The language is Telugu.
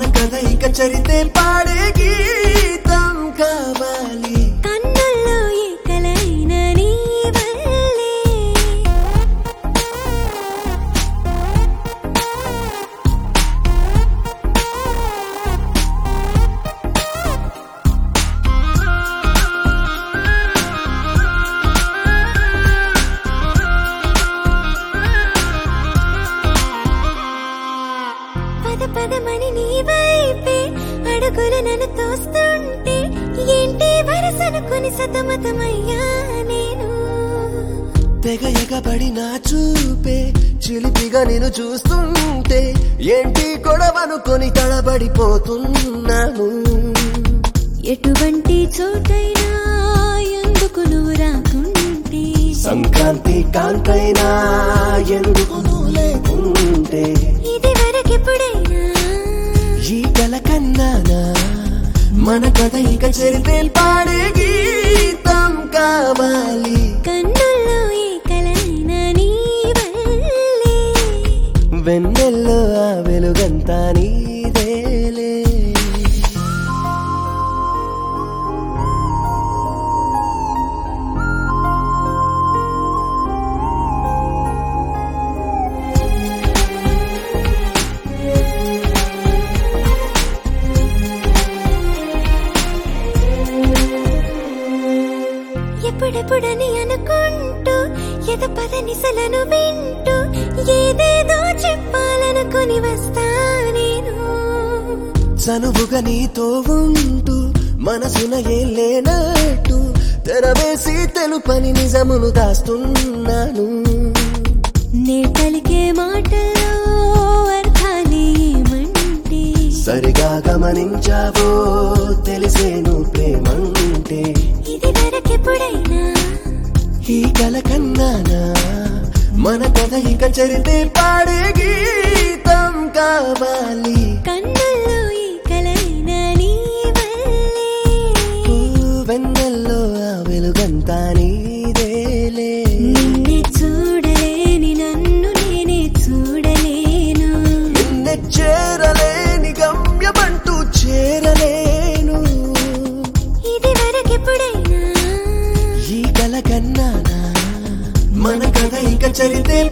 కథ ఇక చరితే పాడే గీతం కావాలి కన్నుల్లో ఏ కలైన నీ వల్లే పద పదమని నీ వైపే అడుగులు నన్ను తోస్తుంటే ఏంటి వరసనుకుని సతమతమయ్యా నేను తెగ ఎగబడి నా చూపే చిలిపిగా నేను చూస్తుంటే ఏంటి గొడవనుకొని తడబడిపోతున్నాను ఎటువంటి చోటైనా ఎందుకు నువ్వు రాకుంటే సంక్రాంతి కాంతైనా ఎందుకు నువ్వు లేకుంటే ఇది వరకెప్పుడైనా ఈ కల కన్నానా మన కథ ఇక చరితే పాడే గీతం కావాలి కన్నుల్లో ఏ కలైన నీ వల్లే వెన్నెల్లో ఆ వెలుగంతా నీదేలే ఎప్పుడెప్పుడని అనుకుంటూ ఎద పదనిసలను వింటూ ఏదేదో చెప్పాలనుకుని వస్తా నేను చనువుగా నీతో ఉంటూ మనసున ఏం లేనట్టు తెరవేసి తెలుపని నిజమును దాస్తున్నాను నే పలికే మాటల్లో అర్థాలే ఏమంటే సరిగా గమనించావో తెలిసేను ప్రేమంటే ఇది వరకెప్పుడైనా ఈ కల కన్నానా మన కథ ఇక చరితే పాడే గీతం కావాలి కన్నుల్లో ఈ కలైన నీ వల్లే ఓ వెన్నెల్లో ఆ వెలుగంతా నీదేలే నిన్నే చూడలేని నన్ను నేనే చూడలేను నిన్నె చేరలేని గమ్యమంటూ చేరలేను ఇది వరకెప్పుడైనా ఈ కల కన్నానా మన కథ ఇక చరితే